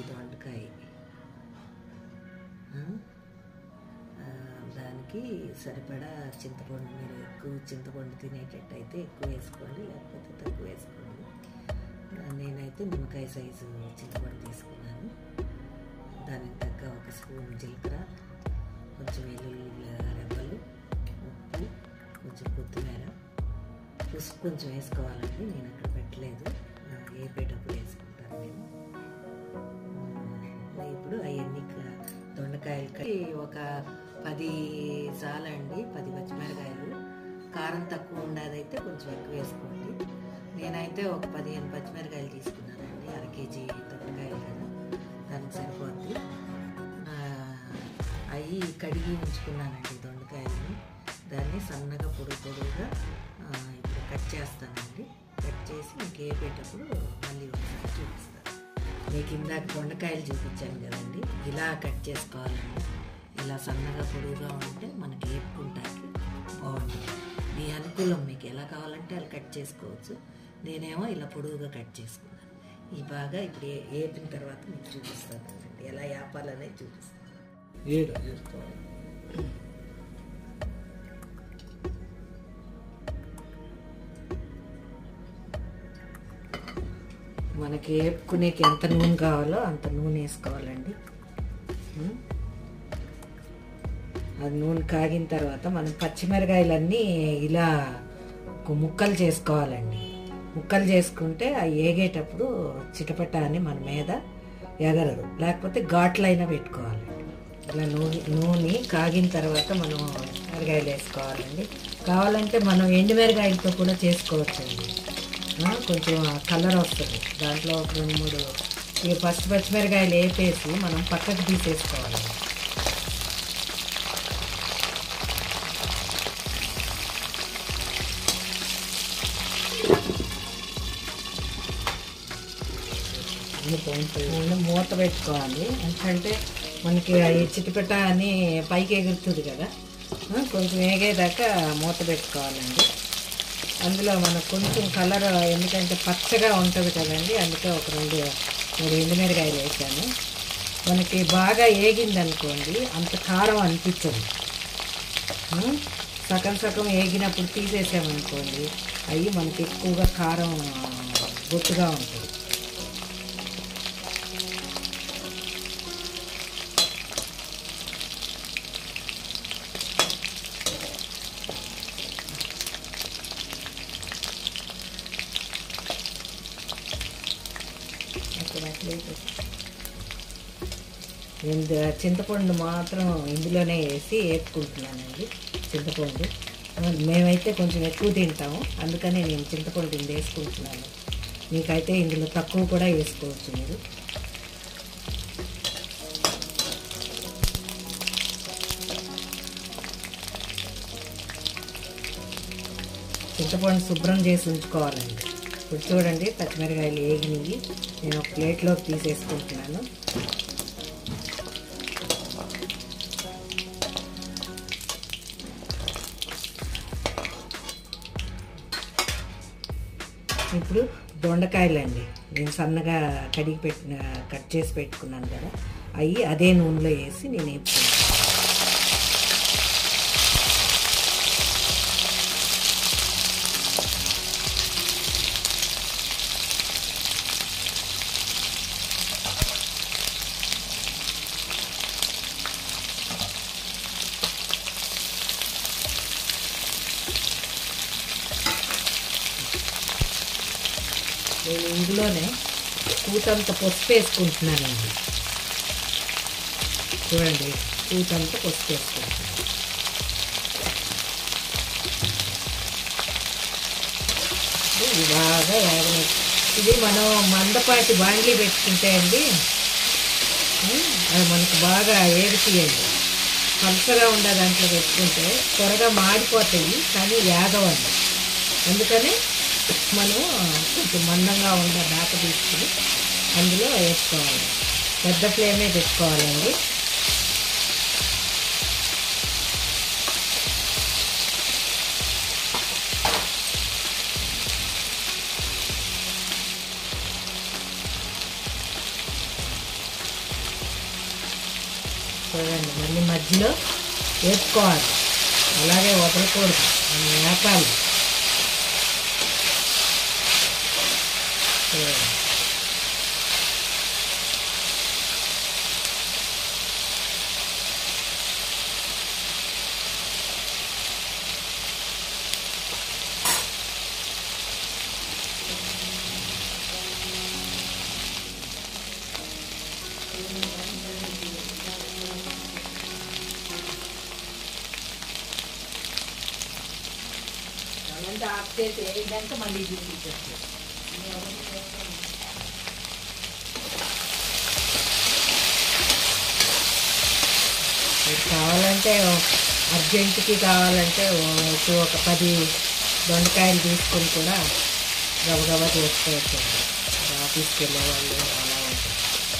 దొండకాయ ఆ? ఆ, దానికి సరిపడా చింతపండు మీరు ఎక్కువ చింతపండు తినేటట్టు అయితే ఎక్కువ వేసుకోండి లేకపోతే తక్కువ వేసుకోండి ఆ, నేనైతే నిమ్మకాయ సైజు చింతపండు తీసుకున్నాను దానికి తగ్గ ఒక స్పూన్ జీలకర్ర కొంచెం వెల్లుల్లి రెబ్బలు ఉప్పు కొంచెం కొత్తిమీర పసుపు కొంచెం వేసుకోవాలండి నేను అక్కడ పెట్టలేదు ఆ, వేపేటప్పుడు వేసుకుంటాను నేను ఆ, ఇప్పుడు అవన్నీ క- దొండకాయలు కడిగి ఒక పది చాలండి పది పచ్చిమిరకాయలు కారం తక్కువ ఉండేదైతే కొంచెం ఎక్కువ వేసుకోండి నేనైతే ఒక పదిహేను పచ్చిమిరకాయలు తీసుకున్నానండి అర కేజీ దొండకాయలు కదా దానికి సరిపోద్ది అవి కడిగి ఉంచుకున్నానండి దొండకాయలని దాన్ని సన్నగా పొడుగు పొడుగుగా ఆ, ఇప్పుడు కట్ చేస్తానండి కట్ చేసి మీకు వేపేటప్పుడు మళ్ళీ ఒకసారి చూపిస్తాను మీకు ఇందాక దొండకాయలు చూపించాను కదండి ఇలా కట్ చేసుకోవాలండి ఇలా సన్నగా పొడుగుగా ఉంటే మనకి వేపుకుంటాకి బాగుంటుంది మీ అనుకూలం మీకు ఎలా కావాలంటే అలా కట్ చేసుకోవచ్చు నేనేమో ఇలా పొడుగుగా కట్ చేసుకున్నాను ఈ బాగా ఇప్పుడు ఏ- వేపిన తర్వాత మీకు చూపిస్తాను ఎలా వేపాలనేది చూపిస్తాను ఏడు వేసుకోవాలి మనకి వేపుకునేకి ఎంత నూనె కావాలో అంత నూనె వేసుకోవాలండి ఉం? అది నూనె కాగిన తర్వాత మనం పచ్చిమిరకాయలన్నీ ఇలా ఒక ముక్కలు చేసుకోవాలండి ముక్కలు చేసుకుంటే అవి ఏగేటప్పుడు చిటపట అని మన మీద ఎగరదు లేకపోతే ఘాట్లైనా పెట్టుకోవాలండి ఇలా నూనె నూనె కాగిన తర్వాత మనం మిరగాయలు వేసుకోవాలండి కావాలంటే మనం ఎండుమిరగాయలతో కూడా చేసుకోవచ్చండి ఆ, కొంచెం కలర్ వస్తుంది దాంట్లో ఒక రెండు మూడు ఈ ఫస్ట్ పచ్చిమిరకాయలు వేపేసి మనం పక్కకు తీసేసుకోవాలి ముందు మూత పెట్టుకోవాలి ఎందుకంటే మనకి ఈ చిటిపెట్ట అని పైకి ఎగురుతుంది కదా ఆ, కొంచెం వేగేదాకా మూత పెట్టుకోవాలండి అందులో మనకు కొంచెం కలర్ ఎందుకంటే పచ్చగా ఉంటుంది కదండి అందుకే ఒక రెండు మూడు ఎండుమిరకాయలు వేసాను మనకి బాగా ఏగింది అనుకోండి అంత కారం అనిపించదు ఆ, సగం సగం ఏగినప్పుడు తీసేసామనుకోండి అవి మనకి ఎక్కువగా కారం గొట్టుగా ఉంటుంది అక్కడ అట్లయితే నేను ద- చింతపండు మాత్రం ఇందులోనే వేసి వేపుకుంటున్నానండి చింతపండు మేమైతే కొంచెం ఎక్కువ తింటాము అందుకని నేను చింతపండు ఇందు వేసుకుంటున్నాను మీకైతే ఇందులో తక్కువ కూడా వేసుకోవచ్చు మీరు చింతపండు శుభ్రం చేసి ఉంచుకోవాలండి ఇప్పుడు చూడండి పచ్చిమిరకాయలు ఏగినవి నేను ఒక ప్లేట్లోకి తీసేసుకుంటున్నాను ఇప్పుడు దొండకాయలు అండి నేను సన్నగా కడిగి పెట్టిన కట్ చేసి పెట్టుకున్నాను కదా అవి అదే నూనెలో వేసి నేను వేపుకుంటాను నేను ఇందులోనే కూతంత పసుపు వేసుకుంటున్నానండి చూడండి కూతంత పసుపు వేసుకుంటున్నాను ఇది బాగా వేగని ఇది మనం మందపాటి బాండ్లీ పెట్టుకుంటే అండి ఉం, అది మనకు బాగా ఏడిపియండి పలసగా ఉండే దాంట్లో పెట్టుకుంటే త్వరగా మాడిపోతాయి కానీ వేగవండి అందుకని మనం కొంచెం మందంగా ఉన్న దాక తీసుకుని అందులో వేసుకోవాలి పెద్ద ఫ్లేమే పెట్టుకోవాలండి చూడండి మళ్ళీ మధ్యలో వేపుకోవాలి అలాగే వదలకూడదు మనం వేపాలి చూడండి అదంతా ఆఫ్ చేసి వేయడానికి మళ్ళీ చూపించేస్తాం మీకు కావాలంటే అర్జెంటుకి కావాలంటే ఒక ఒక పది దొండకాయలు తీసుకొని కూడా గబగబా చేసుకోవచ్చు ఆఫీస్కి వెళ్ళే వాళ్ళు అలా ఉంటుంది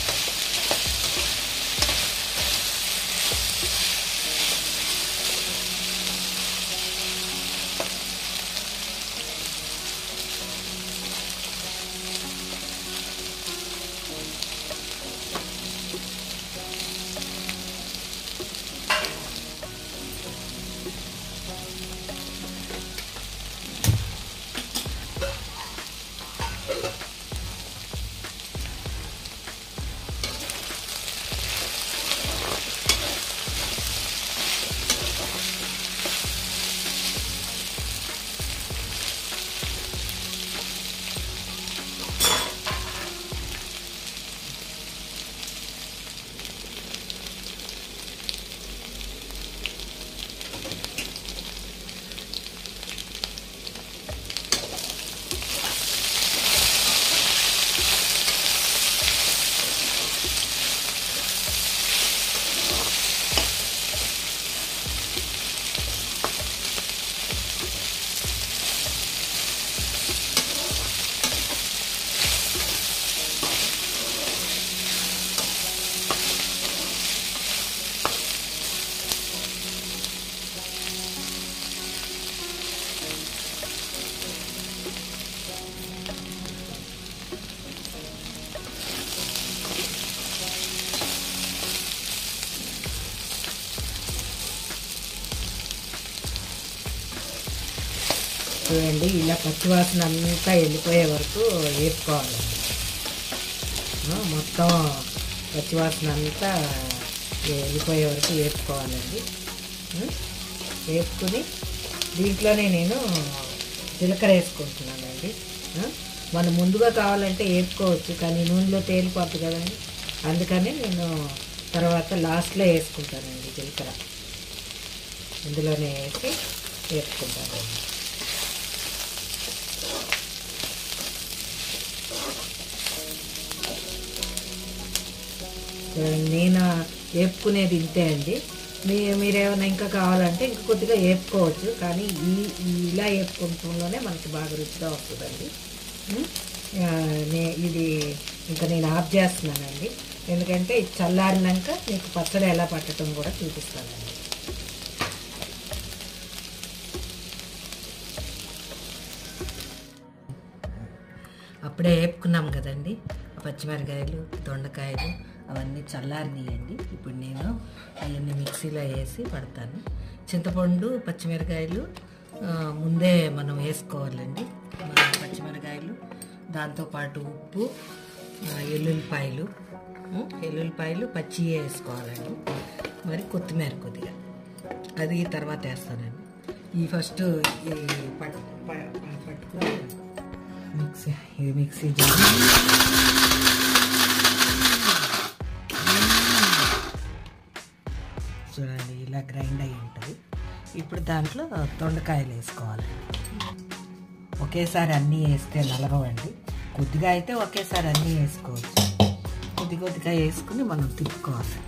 చూడండి ఇలా పచ్చివాసన అంతా వెళ్ళిపోయే వరకు వేపుకోవాలి ఆ, మొత్తం పచ్చివాసన అంతా వెళ్ళిపోయే వరకు వేపుకోవాలండి ఆ, వేపుకుని దీంట్లోనే నేను జీలకర్ర వేసుకుంటున్నానండి ఆ, మనం ముందుగా కావాలంటే వేపుకోవచ్చు కానీ నూనెలో తేలిపోద్ది కదండి అందుకని నేను తర్వాత లాస్ట్లో వేసుకుంటానండి జీలకర్ర ఇందులోనే వేసి వేపుకుంటానండి నేను వేపుకునేది ఇంతే అండి మీ మీరేమైనా ఇంకా కావాలంటే ఇంకా కొద్దిగా వేపుకోవచ్చు కానీ ఈ ఈ ఇలా వేపుకుంటంలోనే మనకి బాగా రుచిగా వస్తుందండి ఉం? ఆ, నే ఇది ఇంకా నేను ఆఫ్ చేస్తున్నానండి ఎందుకంటే ఇది చల్లారినాక మీకు పచ్చడి ఎలా పట్టడం కూడా చూపిస్తానండి అప్పుడే వేపుకున్నాం కదండి ఆ పచ్చిమిరకాయలు దొండకాయలు అవన్నీ చల్లారినాయండి ఇప్పుడు నేను అవన్నీ మిక్సీలో వేసి పడతాను చింతపండు పచ్చిమిరకాయలు ఆ, ముందే మనం వేసుకోవాలండి మన పచ్చిమిరకాయలు దాంతోపాటు ఉప్పు ఆ, ఎల్లుల్లిపాయలు ఉం, ఎల్లుల్లిపాయలు పచ్చి వేసుకోవాలండి మరి కొత్తిమీర కొద్దిగా అది తర్వాత వేస్తానండి ఈ ఫస్ట్ ఈ పట్ ప- ప- పట్టుకొని మిక్సీ ఇది మిక్సీ జార్ చూడండి ఇలా గ్రైండ్ అయి ఉంటుంది ఇప్పుడు దాంట్లో దొండకాయలు వేసుకోవాలి ఒకేసారి అన్నీ వేస్తే నలగవండి కొద్దిగా అయితే ఒకేసారి అన్నీ వేసుకోవచ్చు కొద్ది కొద్దిగా వేసుకుని మనం తిప్పుకోవాలి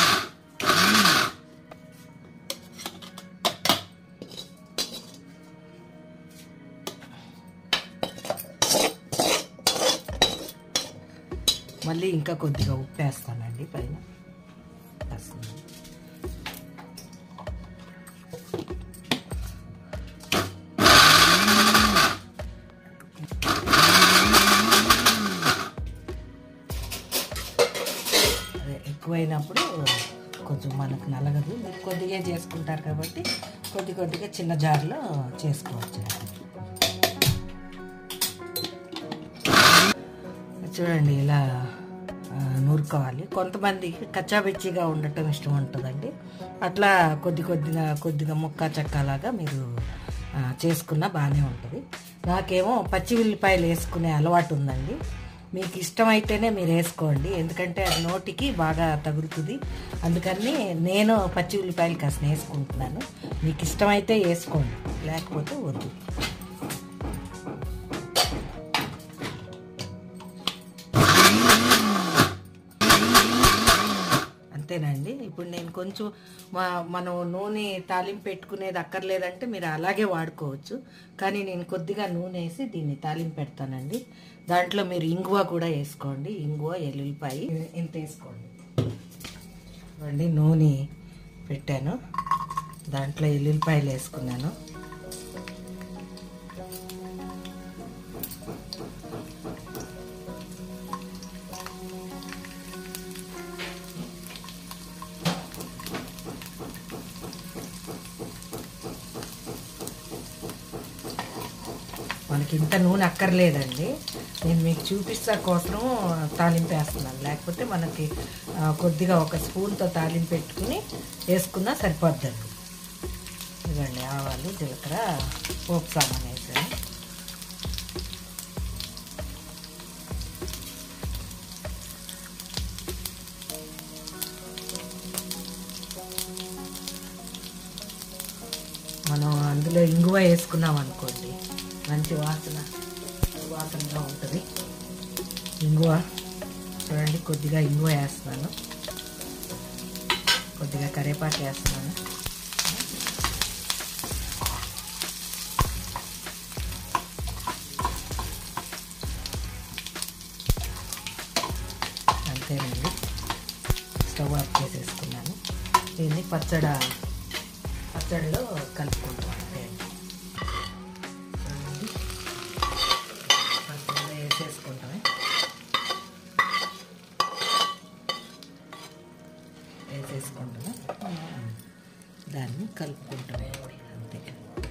మళ్ళీ ఇంకా కొద్దిగా ఉప్పు వేస్తానండి పైన వేస్తున్నాను. అదే ఎక్కువైనప్పుడు కొంచెం మనకు నలగదు మీరు కొద్దిగా చేసుకుంటారు కాబట్టి కొద్ది కొద్దిగా చిన్న జార్లో చేసుకోవచ్చు చూడండి ఇలా ఆ, నూరుకోవాలి కొంతమందికి కచ్చాబిచ్చిగా ఉండటం ఇష్టం ఉంటుందండి అట్లా కొద్ది కొద్దిగా కొద్దిగా ముక్క చెక్కలాగా మీరు ఆ, చేసుకున్నా బాగానే ఉంటుంది నాకేమో పచ్చి ఉల్లిపాయలు వేసుకునే అలవాటు ఉందండి మీకు ఇష్టమైతేనే మీరు వేసుకోండి ఎందుకంటే అది నోటికి బాగా తగులుతుంది అందుకని నేను పచ్చి ఉల్లిపాయలు కాస్త వేసుకుంటున్నాను మీకు ఇష్టమైతే వేసుకోండి లేకపోతే వద్దు అంతేనండి ఇప్పుడు నేను కొంచెం మా మనం నూనె తాలింపు పెట్టుకునేది అక్కర్లేదంటే మీరు అలాగే వాడుకోవచ్చు కానీ నేను కొద్దిగా నూనె వేసి దీన్ని తాలింపు పెడతానండి దాంట్లో మీరు ఇంగువ కూడా వేసుకోండి ఇంగువ ఎల్లుల్లిపాయ ఇంత వేసుకోండి చూడండి నూనె పెట్టాను దాంట్లో ఎల్లుల్లిపాయలు వేసుకున్నాను మనకి ఇంత నూనె అక్కర్లేదండి నేను మీకు చూపిస్తా కోసం తాలింపు వేస్తున్నాను లేకపోతే మనకి ఆ, కొద్దిగా ఒక స్పూన్తో తాలింపు పెట్టుకుని వేసుకున్నా సరిపోద్దండి ఇవ్వండి ఆవాలు జీలకర్ర పోపు సామాన్ వేసాను మనం అందులో ఇంగువ వేసుకున్నాం అనుకోండి మంచి వాసన వాసనగా ఉంటుంది ఇంగువ చూడండి కొద్దిగా ఇంగువ వేస్తున్నాను కొద్దిగా కరివేపాకు వేస్తున్నాను అంతేనండి స్టవ్ ఆఫ్ చేసేసుకున్నాను దీన్ని పచ్చడ పచ్చడిలో కలుపుకుంటాం అంతే చూడండి. పచ్చడిలో వేసేసుకుంటామే వేసేసుకుంటాము దాన్ని కలుపుకుంటామే అంతే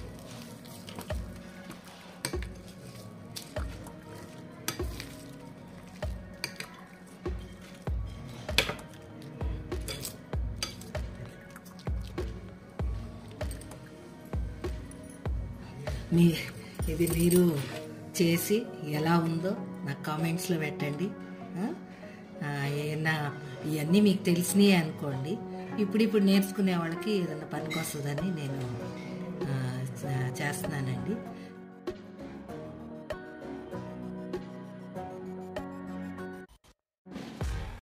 మీ ఇది మీరు చేసి ఎలా ఉందో నాకు కామెంట్స్లో పెట్టండి ఆ? ఆ, ఏమన్నా ఇవన్నీ మీకు తెలిసినాయి అనుకోండి ఇప్పుడు ఇప్పుడు నేర్చుకునే వాళ్ళకి ఏదైనా పనికి వస్తుందని నేను ఆ, చే- చేస్తున్నానండి